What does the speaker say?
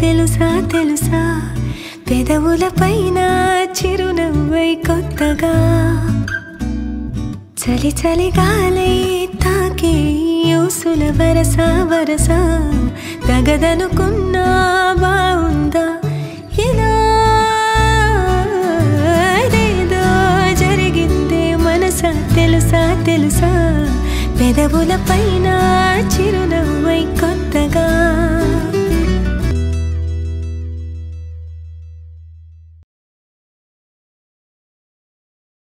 తెలుసా తెలుసా పెదవుల పైన చిరునవ్వై కొత్తగా చలి చలి గాలై తాకే యూసుల వరస వరస తగదనుకున్నా బాగుందా ఇలా ఏదో జరిగిందే మనసా తెలుసా తెలుసా పెదవుల పైన చిరునవ్వై కొత్తగా